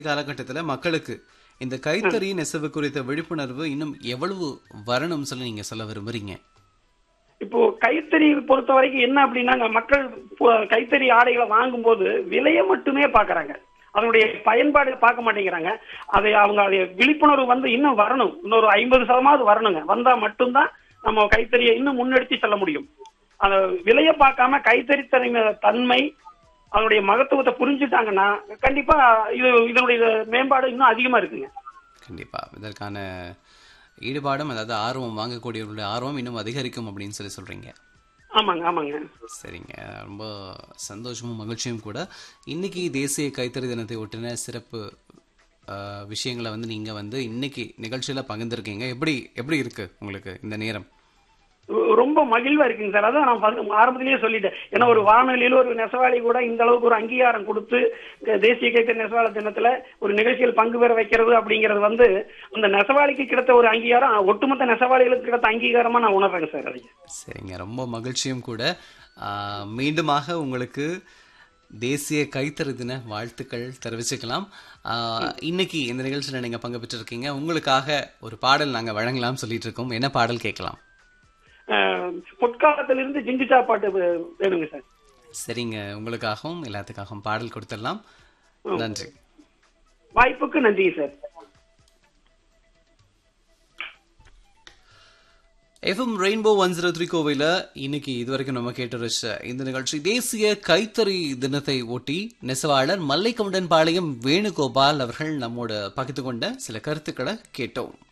காலகட்டத்துல மக்களுக்கு இந்த கைத்தறி நெசவு குறித்த விழிப்புணர்வு இன்னும் எவ்வளவு வரணும்னு சொல்லி நீங்க சொல்ல விரும்புறீங்க இப்போ கைத்தறி பொறுத்த வரைக்கும் என்ன அப்படின்னாங்க மக்கள் பு- கைத்தறி ஆடைகளை வாங்கும்போது விலையை மட்டுமே பாக்குறாங்க அதனுடைய பயன்பாடு பார்க்க மாட்டேங்கிறாங்க அதை அவங்க அதை விழிப்புணர்வு வந்து இன்னும் வரணும் இன்னொரு ஐம்பது சதமாவது வரணுங்க வந்தா மட்டும்தான் நம்ம கைத்தறியை இன்னும் முன்னெடுத்து செல்ல முடியும் அந்த விலையை பார்க்காம கைத்தறி தன்மை- தன்மை அதனுடைய மகத்துவத்தை புரிஞ்சுட்டாங்கன்னா கண்டிப்பா இது இதனுடைய மேம்பாடு இன்னும் அதிகமா இருக்குங்க கண்டிப்பா இதற்கான ஈடுபாடும் அதாவது ஆர்வம் வாங்கக்கூடியவர்களுடைய ஆர்வம் இன்னும் அதிகரிக்கும் அப்படின்னு சொல்லி சொல்றீங்க ஆமாங்க ஆமாங்க சரிங்க ரொம்ப சந்தோஷமும் மகிழ்ச்சியும் கூட இன்னைக்கு தேசிய கைத்தறி தினத்தை ஒட்டின சிறப்பு அஹ், விஷயங்களை வந்து நீங்க வந்து இன்னைக்கு நிகழ்ச்சியில பகிர்ந்திருக்கீங்க எப்படி எப்படி இருக்கு உங்களுக்கு இந்த நேரம் ரொம்ப மகிழ்வா இருக்குங்க சார் அதான் நான் first ஆரம்பத்திலேயே சொல்லிட்டேன் ஏன்னா ஒரு வானொலியில ஒரு நெசவாளி கூட இந்த அளவுக்கு ஒரு அங்கீகாரம் கொடுத்து இந்த தேசிய கைத்தறி நெசவாளர் தினத்துல ஒரு நிகழ்ச்சியில் பங்கு பெற வைக்கிறது அப்படிங்கிறது வந்து அந்த நெசவாளிக்கு கிடைத்த ஒரு அங்கீகாரம் ஒட்டுமொத்த நெசவாளிகளுக்கு கிடைத்த அங்கீகாரமா நான் உணர்றேங்க சார் அதை சரிங்க ரொம்ப மகிழ்ச்சியும் கூட ஆஹ், மீண்டுமாக உங்களுக்கு தேசிய கைத்தறி தின வாழ்த்துக்கள் தெரிவிச்சுக்கலாம் ஆஹ், இன்னைக்கு இந்த நிகழ்ச்சியில் நீங்க பங்கு பெற்றிருக்கீங்க உங்களுக்காக ஒரு பாடல் நாங்க வழங்கலாம் சொல்லிட்டு இருக்கோம் என்ன பாடல் கேட்கலாம் அஹ், பொற்காலத்திலிருந்து ஜிஞ்சிச்சா பாட்டு வே- வேணுங்க சார் சரிங்க உங்களுக்காகவும் எல்லாத்துக்காகவும் பாடல் கொடுத்துடலாம் நன்றி வாய்ப்புக்கு நன்றி sir FM Rainbow one zero three கோவையில் இன்னைக்கு இதுவரைக்கும் நம்ம கேட்டு ரசிச்ச இந்த நிகழ்ச்சி தேசிய கைத்தறி தினத்தை ஒட்டி நெசவாளர் மல்லைக்கவுண்டன் பாளையம் வேணுகோபால் அவர்கள் நம்மோட பகிர்ந்து கொண்ட சில கருத்துக்களை கேட்டோம்